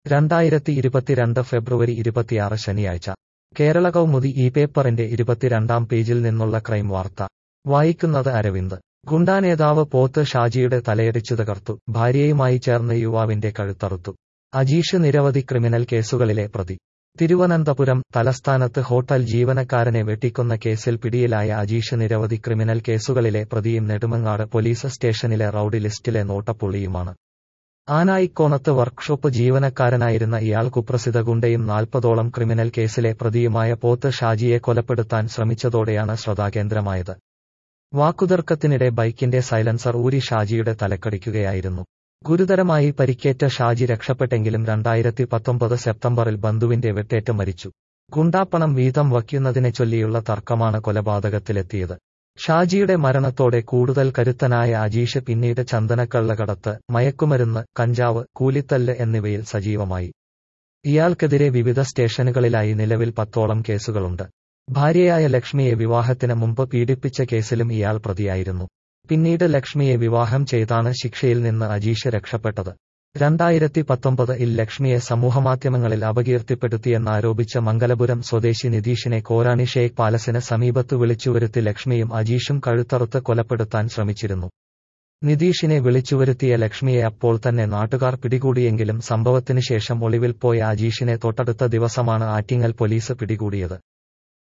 രണ്ടായിരത്തി ഇരുപത്തിരണ്ട് ഫെബ്രുവരി ഇരുപത്തിയാറ് ശനിയാഴ്ച കേരള കൗമുദി ഈ പേപ്പറിന്റെ ഇരുപത്തിരണ്ടാം പേജിൽ നിന്നുള്ള ക്രൈം വാർത്ത വായിക്കുന്നത് അരവിന്ദ് ഗുണ്ടാ നേതാവ് പോത്ത് ഷാജിയുടെ തലയടിച്ചു തകർത്തു ഭാര്യയുമായി ചേർന്ന് യുവാവിന്റെ കഴുത്തറുത്തു അജീഷ് നിരവധി ക്രിമിനൽ കേസുകളിലെ പ്രതി തിരുവനന്തപുരം തലസ്ഥാനത്ത് ഹോട്ടൽ ജീവനക്കാരനെ വെട്ടിക്കൊന്ന കേസിൽ പിടിയിലായ അജീഷ് നിരവധി ക്രിമിനൽ കേസുകളിലെ പ്രതിയും നെടുമങ്ങാട് പോലീസ് സ്റ്റേഷനിലെ റൌഡി ലിസ്റ്റിലെ നോട്ടപ്പുള്ളിയുമാണ് ആനായിക്കോണത്ത് വർക്ക്ഷോപ്പ് ജീവനക്കാരനായിരുന്ന ഇയാൾ കുപ്രസിദ്ധ ഗുണ്ടയും നാൽപ്പതോളം ക്രിമിനൽ കേസിലെ പ്രതിയുമായ പോത്ത് ഷാജിയെ കൊലപ്പെടുത്താൻ ശ്രമിച്ചതോടെയാണ് ശ്രദ്ധാകേന്ദ്രമായത് വാക്കുതർക്കത്തിനിടെ ബൈക്കിന്റെ സൈലൻസർ ഊരി ഷാജിയുടെ തലക്കടിക്കുകയായിരുന്നു ഗുരുതരമായി പരിക്കേറ്റ ഷാജി രക്ഷപ്പെട്ടെങ്കിലും രണ്ടായിരത്തി പത്തൊമ്പത് സെപ്റ്റംബറിൽ ബന്ധുവിന്റെ വെട്ടേറ്റ് മരിച്ചു ഗുണ്ടാപ്പണം വീതം വയ്ക്കുന്നതിനെ ചൊല്ലിയുള്ള തർക്കമാണ് കൊലപാതകത്തിലെത്തിയത് ഷാജിയുടെ മരണത്തോടെ കൂടുതൽ കരുത്തനായ അജീഷ് പിന്നീട് ചന്ദനക്കള്ളകടത്ത് മയക്കുമരുന്ന് കഞ്ചാവ് കൂലിത്തല്ല് എന്നിവയിൽ സജീവമായി ഇയാൾക്കെതിരെ വിവിധ സ്റ്റേഷനുകളിലായി നിലവിൽ പത്തോളം കേസുകളുണ്ട് ഭാര്യയായ ലക്ഷ്മിയെ വിവാഹത്തിന് മുമ്പ് പീഡിപ്പിച്ച കേസിലും ഇയാൾ പ്രതിയായിരുന്നു പിന്നീട് ലക്ഷ്മിയെ വിവാഹം ചെയ്താണ് ശിക്ഷയിൽ നിന്ന് അജീഷ് രക്ഷപ്പെട്ടത് രണ്ടായിരത്തി പത്തൊമ്പത് ഇൽ ലക്ഷ്മിയെ സമൂഹമാധ്യമങ്ങളിൽ അപകീർത്തിപ്പെടുത്തിയെന്നാരോപിച്ച മംഗലപുരം സ്വദേശി നിതീഷിനെ കോരാണി ഷേഖ് പാലസിന് സമീപത്ത് വിളിച്ചുവരുത്തി ലക്ഷ്മിയും അജീഷും കഴുത്തറുത്ത് കൊലപ്പെടുത്താൻ ശ്രമിച്ചിരുന്നു നിതീഷിനെ വിളിച്ചുവരുത്തിയ ലക്ഷ്മിയെ അപ്പോൾ തന്നെ നാട്ടുകാർ പിടികൂടിയെങ്കിലും സംഭവത്തിന് ശേഷം ഒളിവിൽ പോയ അജീഷിനെ തൊട്ടടുത്ത ദിവസമാണ് ആറ്റിങ്ങൽ പോലീസ് പിടികൂടിയത്